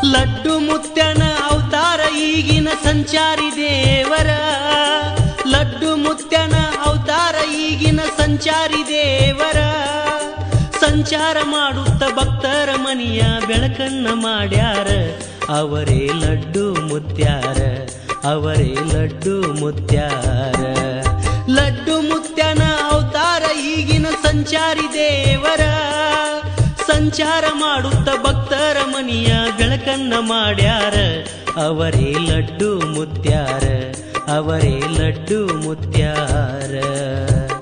ಲಡ್ಡು ಮುತ್ಯನ ಅವತಾರ ಈಗಿನ ಸಂಚಾರಿ ದೇವರ ಲಡ್ಡು ಮುತ್ಯನ ಅವತಾರ ಈಗಿನ ಸಂಚಾರಿ ದೇವರ ಸಂಚಾರ ಮಾಡುತ್ತ ಭಕ್ತರ ಮನಿಯ ಬೆಳಕನ್ನ ಮಾಡ್ಯಾರ ಅವರೇ ಲಡ್ಡು ಮುತ್ಯಾರ ಅವರೇ ಲಡ್ಡು ಮುತ್ಯಾರ ಲಡ್ಡು ಮುತ್ಯನ ಅವತಾರ ಈಗಿನ ಸಂಚಾರಿ ದೇವರ ಸಂಚಾರ ಮಾಡುತ್ತ ಭಕ್ತರ ಮನಿಯ ಬೆಳಕನ್ನ ಮಾಡ್ಯಾರ ಅವರೇ ಲಡ್ಡು ಮುತ್ಯಾರ ಅವರೇ ಲಡ್ಡು ಮುತ್ಯಾರ